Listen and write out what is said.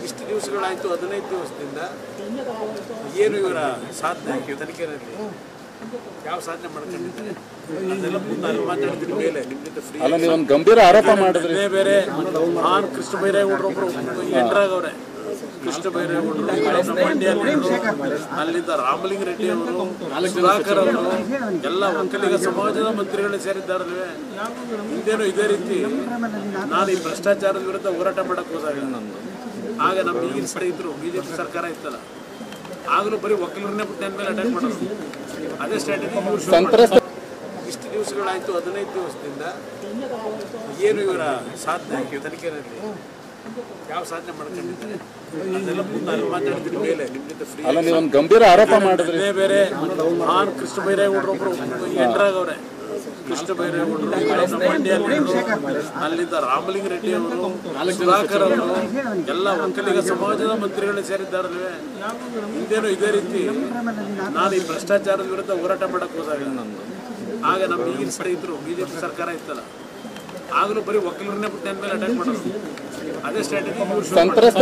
ಇಷ್ಟು ದಿವಸಗಳಾಯಿತು ಹದಿನೈದು ದಿವಸದಿಂದ ಏನು ಇವರ ಸಾಧನೆ ತನಿಖೆಯಲ್ಲಿ ಯಾವ ಸಾಧನೆ ಮಾಡ್ಕೊಂಡಿದ್ದಾರೆ ಅದೆಲ್ಲ ಮುಂದೆ ಅಲ್ಲಿ ಮಾತಾಡ್ತೀನಿ ಮೇಲೆ ನಿಮ್ಮ ಜೊತೆ ಫ್ರೀ ಅಲ್ಲ ನೀವು ಒಂದು ಗಂಭೀರ ಆರೋಪ ಮಾಡಿದ್ರಿ ಬೇರೆ ಬೇರೆ ಮಹಾನ್ ಕೃಷ್ಣ ಬೈರೇಗೌಡರು ಒಬ್ರು ಎಂಟ್ರಾಗವ್ರೆ ಕೃಷ್ಣ ಬೈರೇಗೌಡರು ನಮ್ಮ ಮಂಡ್ಯಲ್ಲಿ ಅಲ್ಲಿಂದ ರಾಮಲಿಂಗ ರೆಡ್ಡಿ ಅವರು ಸುಧಾಕರ್ ಅವರು ಎಲ್ಲ ಒಕ್ಕಲಿಗ ಸಮಾಜದ ಮಂತ್ರಿಗಳೇ ಸೇರಿದ್ದಾರಲ್ವೇ ಹಿಂದೇನು ಇದೇ ರೀತಿ ನಾನು ಈ ಭ್ರಷ್ಟಾಚಾರದ ವಿರುದ್ಧ ಹೋರಾಟ ಮಾಡಕ್ ಹೋದಾಗ ಆಗ ನಮ್ಮ ಈಗಿನ ಸ್ನೇಹಿತರು ಬಿಜೆಪಿ ಸರ್ಕಾರ ಇತ್ತಲ್ಲ ಆಗಲೂ ಬರೀ ಒಕ್ಕಲಿಗರನ್ನೇ ಬಿಟ್ಟು ನನ್ನ ಮೇಲೆ ಅಟ್ಯಾಕ್ ಮಾಡೋದು ಅದೇ ಸ್ಟ್ರಾಟಜಿ ಇವ್ರು ಶುರು ಸಂತ್ರಸ್ತ ಇಷ್ಟು ದಿವಸಗಳಾಯಿತು ಹದಿನೈದು ದಿವಸದಿಂದ ಏನು ಇವರ ಸಾಧನೆ ತನಿಖೆಯಲ್ಲಿ ಯಾವ ಸಾಧನೆ ಮಾಡ್ಕೊಂಡಿದ್ದಾರೆ ಅದೆಲ್ಲ ಮುಂದೆ ಅಲ್ಲಿ ಮಾತಾಡ್ತೀನಿ ಮೇಲೆ ನಿಮ್ಮ ಜೊತೆ ಫ್ರೀ ಅಲ್ಲ ನೀವು ಒಂದು ಗಂಭೀರ ಆರೋಪ ಮಾಡಿದ್ರಿ ಬೇರೆ ಬೇರೆ ಮಹಾನ್ ಕೃಷ್ಣ ಬೈರೇಗೌಡರು ಒಬ್ರು ಎಂಟ್ರಾಗವ್ರೆ ಕೃಷ್ಣ ಬೈರೇಗೌಡರು ನಮ್ಮ ಮಂಡ್ಯಲ್ಲಿ ಅಲ್ಲಿಂದ ರಾಮಲಿಂಗ ರೆಡ್ಡಿ ಅವರು ಸುಧಾಕರ್ ಅವರು ಎಲ್ಲ ಒಕ್ಕಲಿಗ ಸಮಾಜದ ಮಂತ್ರಿಗಳೇ ಸೇರಿದ್ದಾರಲ್ವೇ ಹಿಂದೇನು ಇದೇ ರೀತಿ ನಾನು ಈ ಭ್ರಷ್ಟಾಚಾರದ ವಿರುದ್ಧ ಹೋರಾಟ ಮಾಡಕ್ ಹೋದಾಗ ಆಗ ನಮ್ಮ ಈಗಿನ ಸ್ನೇಹಿತರು ಬಿಜೆಪಿ ಸರ್ಕಾರ ಇತ್ತಲ್ಲ ಆಗಲೂ ಬರೀ ಒಕ್ಕಲಿಗರನ್ನೇ ಬಿಟ್ಟು ನನ್ನ ಮೇಲೆ ಅಟ್ಯಾಕ್ ಮಾಡೋದು ಅದೇ ಸ್ಟ್ರಾಟಜಿ ಇವ್ರು ಶುರು ಸಂತ್ರಸ್ತ